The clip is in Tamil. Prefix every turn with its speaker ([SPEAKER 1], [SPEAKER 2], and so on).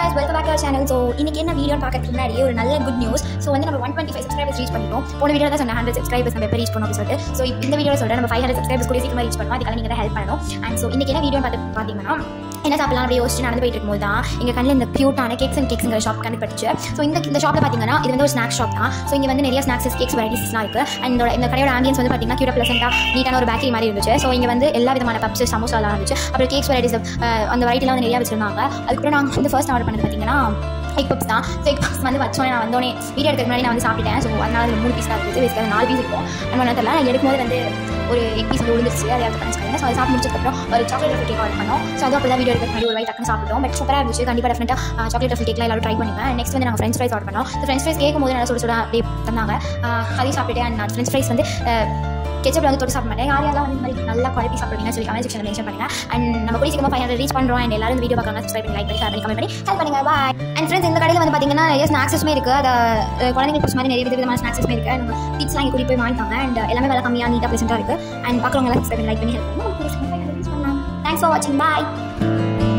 [SPEAKER 1] guys welcome back channel so இன்னைக்கு என்ன வீடியோ பார்க்கறதுக்கு முன்னாடி ஒரு நல்ல குட் நியூஸ் ஸோ வந்து நம்ம one twenty five subscribers reach பண்ணிட்டோம் போன வீடியோ தான் சொன்ன ஹண்ட்ரட் சப்ஸ்கிரைபர்ஸ் நம்ம எப்போ ரீச் பண்ணோம் அப்படின்னு சொல்லிட்டு ஸோ இந்த வீடியோ சொல்கிறேன் நம்ம ஃபைவ் ஹண்ட்ரட் சப்ஸ்கிரைபர்ஸ் கூட சீக்கிரம் ரீச் பண்ணோம் அதுக்காக நீங்கள் தான் ஹெல்ப் பண்ணணும் அண்ட் ஸோ இன்னைக்கு என்ன வீடியோ பார்த்து பார்த்தீங்கன்னா என்ன சாப்பிடலாம் அப்படி யோசிச்சு நடந்து போயிட்டு இருக்கும்போது தான் எங்கள் கண்ணில் இந்த க்யூட்டான கேக்ஸ் அண்ட் கேக்ஸுங்கிற ஷாப் கண்டு படிச்சு ஸோ இந்த இந்த ஷாப்பில் பார்த்தீங்கன்னா இது வந்து ஒரு ஸ்நாக்ஸ் ஷாப் தான் ஸோ இங்கே வந்து நிறைய ஸ்நாக்ஸ் கேக்ஸ் வெரைட்டிஸ்லாம் இருக்குது அண்ட் இதோட இந்த கடையோட ஆம்பியன்ஸ் வந்து பார்த்தீங்கன்னா க்யூட்டாக ப்ளசென்ட்டாக நீட்டான ஒரு பேக்கரி மாதிரி இருந்துச்சு ஸோ இங்கே வந்து எல்லா விதமான பப்ஸ் சமோசாலாம் இருந்துச்சு அப்புறம் கேக்ஸ் வெரைட்டிஸ் அந்த வெரைட்டிலாம் வந்து நிறையா வச்சிருந்தாங்க அதுக்கப்புறம் நாங்கள் வந்து ஃபர்ஸ்ட் ஆர்டர் பண்ணது பார்த்தீங்கன்னா எக் பப்ஸ் தான் ஸோ எக் பப்ஸ் வந்து வச்சோன்னே நான் வந்தோடனே வீடியோ எடுக்கிறதுக்கு முன்னாடி நான் வந்து சாப்பிட்டேன் ஸோ அதனால அதில் மூணு பீஸ் தான் இருக்குது பேசிக்காக நாலு பீஸ் இருக்கும் நம்ம தெரியல நான் எடுக்கும்போது வந்து ஒரு எக் பீஸ் வந்து விழுந்துருச்சு அதை யாரும் பண்ணிச்சுக்காங்க ஸோ அதை சாப்பிட்டு முடிச்சதுக்கப்புறம் ஒரு சாக்லேட் ரஃபில் கேக் ஆர்டர் பண்ணோம் ஸோ அதுவும் அப்படி தான் வீடியோ எடுக்கிறதுக்கு முன்னாடி ஒரு வாய் டக்குன்னு சாப்பிட்டோம் பட் சூப்பராக இருந்துச்சு கண்டிப்பாக டெஃபினட்டாக சாக்லேட் ரஃபில் கேக்லாம் எல்லாரும் ட்ரை பண்ணுவேன் நெக்ஸ்ட் வந்து நாங்கள் ஃப்ரெண்ட்ஸ் ஃப்ரைஸ் ஆர்டர் பண்ணோம் ஸோ ஃப்ரெண்ட்ஸ் ஃப்ரைஸ் கேட்கும் போது நல்லா சுட சுட அப்படியே தந்தாங்க ஆஹ் அதையும் சாப்பிட்டுட்டு அண்ட் நான் ஃப்ரெண்ட்ஸ் ஃப்ரைஸ் வந்து கெச்சப்பில் வந்து தொட்டு சாப்பிட மாட்டேன் யார் யாரெல்லாம் வந்து இந்த மாதிரி நல்லா குழப்பி சாப்பிடுவீங்கன்னு சொல்லி கமெண்ட் செக்ஷனில் மென்ஷன் பண்ணுங்க அண்ட் நம்ம கூட சீக்கிரமாக ஃபைவ் ஹண்ட்ரட் ரீச் பண்ணுறோம் அண்ட் எல்லாரும் இந்த வீடியோ பார்க்கலாம் சப்ஸ்கிரைப் பண்ணி லைக் பண்ணி ஷேர் பண்ணி கமெண்ட் பண்ணி ஹெல்ப் பண்ணுங்க பாய் அண்ட் ஃப்ரெண்ட்ஸ் இந்த கடையில் வந்து பார்த்தீங்கன்னா நிறைய ஸ்நாக்ஸஸ்மே இருக்குது அதை அஹ், குழந்தைங்களுக்கு பிடிச்ச மாதிரி நிறைய வித விதமான ஸ்நாக்ஸஸ்மே இருக்குது நம்ம கிட்ஸ்லாம் இங்கே கூட்டிட்டு போய் வாங்கிட்டாங்க அண்ட் எல்லாமே விலை கம்மியாக நீட்டாக ப்ரெசென்ட்டாக இருக்குது அண்ட் பார்க்குறவங்க எல்லாம் சப்ஸ்கிரைப் பண்ணி லைக் பண்ணி ஹெல்ப் பண்ணுங்க தேங்க்ஸ் ஃபார் வாட்சிங் பாய்